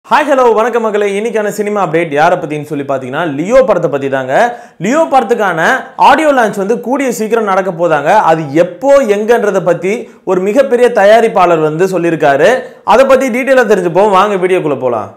hi hello வணக்கம் மக்களே இன்னைக்கான சினிமா அப்டேட் யாரை பத்தின்னு சொல்லி பார்த்தீங்கன்னா லியோ படத்தை பத்தி தாங்க லியோ படத்துக்கான ஆடியோ லான்ச் வந்து கூடிய சீக்கிரம் நடக்க போதாங்க அது எப்போ எங்கன்றதை பத்தி ஒரு மிகப்பெரிய தயாரிப்பாளர் வந்து சொல்லியிருக்காரு அதை பத்தி டீட்டெயிலாக தெரிஞ்சுப்போம் வாங்க வீடியோக்குள்ள போலாம்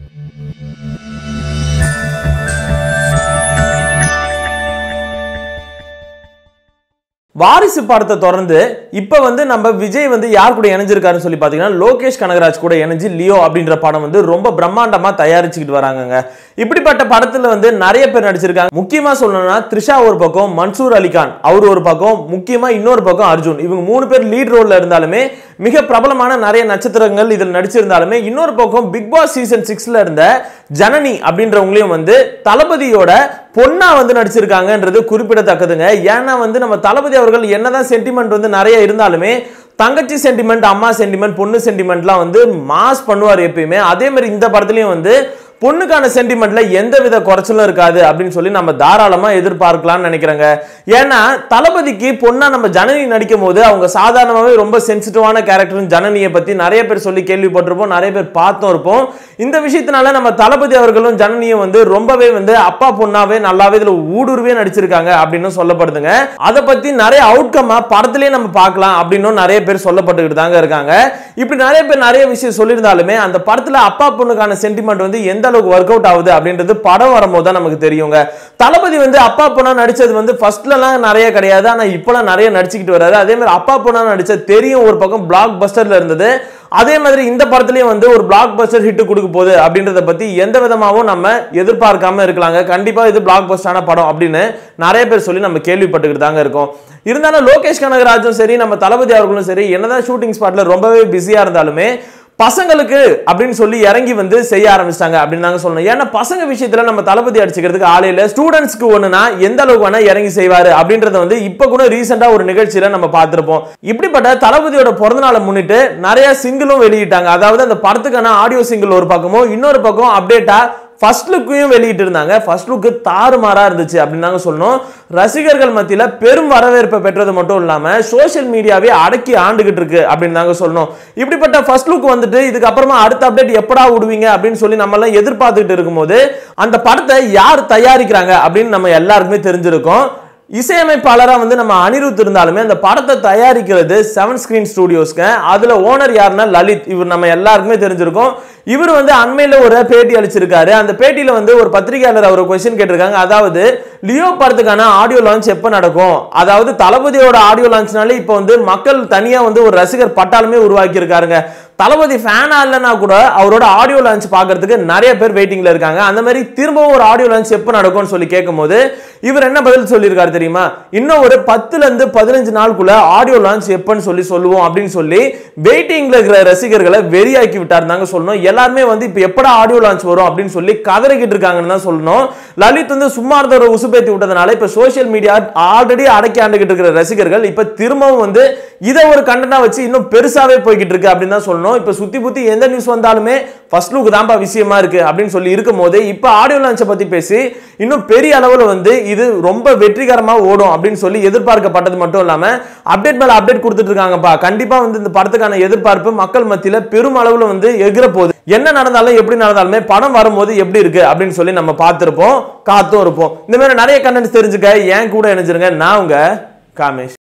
வாரிசு படத்தை தொடர்ந்து இப்போ வந்து நம்ம விஜய் வந்து யார் கூட இணைஞ்சிருக்காருன்னு சொல்லி பார்த்தீங்கன்னா லோகேஷ் கனகராஜ் கூட இணைஞ்சு லியோ அப்படின்ற படம் வந்து ரொம்ப பிரம்மாண்டமாக தயாரிச்சுக்கிட்டு வராங்கங்க இப்படிப்பட்ட படத்தில் வந்து நிறைய பேர் நடிச்சிருக்காங்க முக்கியமாக சொல்லணும்னா த்ரிஷா ஒரு பக்கம் மன்சூர் அலிகான் அவர் ஒரு பக்கம் முக்கியமாக இன்னொரு பக்கம் அர்ஜுன் இவங்க மூணு பேர் லீட் ரோலில் இருந்தாலுமே மிக பிரபலமான நிறைய நட்சத்திரங்கள் இதில் நடிச்சிருந்தாலுமே இன்னொரு பக்கம் பிக் பாஸ் சீசன் சிக்ஸ்ல இருந்த ஜனனி அப்படின்றவங்களையும் வந்து தளபதியோட பொண்ணா வந்து நடிச்சிருக்காங்கன்றது குறிப்பிடத்தக்கதுங்க ஏன்னா வந்து நம்ம தளபதி அவர்கள் என்னதான் சென்டிமெண்ட் வந்து நிறைய இருந்தாலுமே தங்கச்சி சென்டிமெண்ட் அம்மா சென்டிமெண்ட் பொண்ணு சென்டிமெண்ட்லாம் வந்து மாஸ் பண்ணுவார் எப்பயுமே அதே மாதிரி இந்த படத்துலயும் வந்து பொண்ணுக்கான சென்டிமெண்ட்ல எந்த வித குறைச்சலும் இருக்காது அப்படின்னு சொல்லி நம்ம தாராளமா எதிர்பார்க்கலாம்னு நினைக்கிறேங்க ஏன்னா தளபதிக்கு பொண்ணா நம்ம ஜனனி நடிக்கும் போது அவங்க சாதாரணமாகவே ரொம்ப சென்சிட்டிவான கேரக்டர் ஜனனியை பத்தி நிறைய பேர் சொல்லி கேள்விப்பட்டிருப்போம் நிறைய பேர் பார்த்தும் இருப்போம் இந்த விஷயத்தினால நம்ம தளபதி அவர்களும் ஜனனியும் வந்து ரொம்பவே வந்து அப்பா பொண்ணாவே நல்லாவே இதுல ஊடுருவே நடிச்சிருக்காங்க அப்படின்னு சொல்லப்படுதுங்க அதை பத்தி நிறைய அவுட்கம்மா படத்திலேயே நம்ம பார்க்கலாம் அப்படின்னும் நிறைய பேர் சொல்லப்பட்டுக்கிட்டு தாங்க இருக்காங்க இப்படி நிறைய பேர் நிறைய விஷயம் சொல்லியிருந்தாலுமே அந்த படத்துல அப்பா பொண்ணுக்கான சென்டிமெண்ட் வந்து எந்த அளவுக்கு ஒர்க் அவுட் ஆகுது அப்படின்றது படம் வரும்போது தான் நமக்கு தெரியுங்க தளபதி வந்து அப்பா பொண்ணா நடிச்சது வந்து ஃபர்ஸ்ட்லலாம் நிறைய கிடையாது ஆனா இப்பெல்லாம் நிறைய நடிச்சுக்கிட்டு வராரு அதே மாதிரி அப்பா பொண்ணா நடிச்ச தெரியும் ஒரு பக்கம் பிளாக் பஸ்டர்ல இருந்தது அதே மாதிரி இந்த படத்துலயும் வந்து ஒரு பிளாக் பஸ்டர் ஹிட் கொடுக்க போகுது அப்படின்றத பத்தி எந்த விதமாகவும் நம்ம எதிர்பார்க்காம இருக்கலாங்க கண்டிப்பா இது பிளாக் பஸ்டான படம் அப்படின்னு நிறைய பேர் சொல்லி நம்ம கேள்விப்பட்டுக்கிட்டு தாங்க இருக்கோம் இருந்தாலும் லோகேஷ் கனகராஜும் சரி நம்ம தளபதி அவர்களும் சரி என்னதான் ஷூட்டிங் ஸ்பாட்ல ரொம்பவே பிஸியா இருந்தாலுமே பசங்களுக்கு அப்படின்னு சொல்லி இறங்கி வந்து செய்ய ஆரம்பிச்சிட்டாங்க அப்படின்னு தாங்க சொல்லணும் ஏன்னா பசங்க விஷயத்துல நம்ம தளபதி அடிச்சுக்கிறதுக்கு ஆலையில ஸ்டூடெண்ட்ஸ்க்கு ஒண்ணுனா எந்த அளவுக்கு வேணா இறங்கி செய்வாரு அப்படின்றத வந்து இப்ப கூட ரீசெண்டா ஒரு நிகழ்ச்சியில நம்ம பார்த்திருப்போம் இப்படிப்பட்ட தளபதியோட பிறந்த நாளை முன்னிட்டு நிறைய சிங்கிளும் வெளியிட்டாங்க அதாவது அந்த படத்துக்கான ஆடியோ சிங்கிள் ஒரு பக்கமும் இன்னொரு பக்கம் அப்டேட்டா ஃபர்ஸ்ட் லுக்கையும் வெளியிட்டு இருந்தாங்க ஃபர்ஸ்ட் லுக்கு தாறுமாறா இருந்துச்சு அப்படின்னு தாங்க சொல்லணும் ரசிகர்கள் மத்தியில பெரும் வரவேற்பை பெற்றது மட்டும் இல்லாம சோஷியல் மீடியாவே அடக்கி ஆண்டுகிட்டு இருக்கு அப்படின்னு தாங்க சொல்லணும் இப்படிப்பட்ட ஃபர்ஸ்ட் லுக் வந்துட்டு இதுக்கப்புறமா அடுத்த அப்டேட் எப்படா விடுவீங்க அப்படின்னு சொல்லி நம்ம எல்லாம் எதிர்பார்த்துக்கிட்டு இருக்கும்போது அந்த படத்தை யார் தயாரிக்கிறாங்க அப்படின்னு நம்ம எல்லாருக்குமே தெரிஞ்சிருக்கோம் இசையமைப்பாளராக வந்து நம்ம அனிருத் இருந்தாலுமே அந்த படத்தை தயாரிக்கிறது செவன் ஸ்கிரீன் ஸ்டுடியோஸ்க்கு அதுல ஓனர் யாருன்னா லலித் இவர் நம்ம எல்லாருக்குமே தெரிஞ்சிருக்கோம் இவர் வந்து அண்மையில ஒரு பேட்டி அளிச்சிருக்காரு அந்த பேட்டியில வந்து ஒரு பத்திரிகையாளர் அவர் கொஸ்டின் கேட்டிருக்காங்க அதாவது லியோ படத்துக்கான ஆடியோ லான்ச் எப்போ நடக்கும் அதாவது தளபதியோட ஆடியோ லான்ச்னாலே இப்போ வந்து மக்கள் தனியா வந்து ஒரு ரசிகர் பட்டாலுமே உருவாக்கி இருக்காருங்க தளபதி ஃபேனா இல்லைன்னா கூட அவரோட ஆடியோ லான்ச் பார்க்கறதுக்கு நிறைய பேர் வெயிட்டிங்ல இருக்காங்க அந்த மாதிரி திரும்பவும் ஒரு ஆடியோ லான்ச் எப்போ நடக்கும்னு சொல்லி கேட்கும்போது இவர் என்ன பதில் சொல்லியிருக்காரு தெரியுமா இன்னும் ஒரு பத்துல இருந்து பதினஞ்சு நாளுக்குள்ள ஆடியோ லான்ச் எப்பன்னு சொல்லி சொல்லுவோம் அப்படின்னு சொல்லி வெயிட்டிங்ல இருக்கிற ரசிகர்களை வெறியாக்கி விட்டார் தாங்க சொல்லணும் எல்லாருமே வந்து இப்போ எப்படா ஆடியோ லான்ச் வரும் அப்படின்னு சொல்லி கதறிக்கிட்டு இருக்காங்கன்னு தான் சொல்லணும் லலித் வந்து சும்மா இருந்த ஒரு உசுப்பேத்தி விட்டதுனால இப்போ சோஷியல் மீடியா ஆல்ரெடி அடக்கி ஆண்டுகிட்டு இருக்கிற ரசிகர்கள் இப்போ திரும்பவும் வந்து இதை ஒரு கண்டனா வச்சு இன்னும் பெருசாவே போய்கிட்டு இருக்கு அப்படின்னு தான் சொல்லணும் இப்போ சுத்தி புத்தி எந்த நியூஸ் வந்தாலுமே ஃபர்ஸ்ட் லுக் தான்ப்பா விஷயமா இருக்கு அப்படின்னு சொல்லி இருக்கும் போது இப்போ ஆடியோ லான்ச்சை பத்தி பேசி இன்னும் பெரிய அளவில் வந்து இது ரொம்ப வெற்றிகரமா ஓடும் அப்படின்னு சொல்லி எதிர்பார்க்கப்பட்டது மட்டும் இல்லாம அப்டேட் மேல அப்டேட் கொடுத்துட்டு இருக்காங்கப்பா கண்டிப்பா வந்து இந்த படத்துக்கான எதிர்பார்ப்பு மக்கள் மத்தியில பெரும் அளவுல வந்து எகிற போகுது என்ன நடந்தாலும் எப்படி நடந்தாலுமே படம் வரும்போது எப்படி இருக்கு அப்படின்னு சொல்லி நம்ம பார்த்திருப்போம் காத்தும் இருப்போம் இந்த மாதிரி நிறைய கண்டென்ட்ஸ் தெரிஞ்சுக்க ஏன் கூட இணைஞ்சிருங்க நான் உங்க காமேஷ்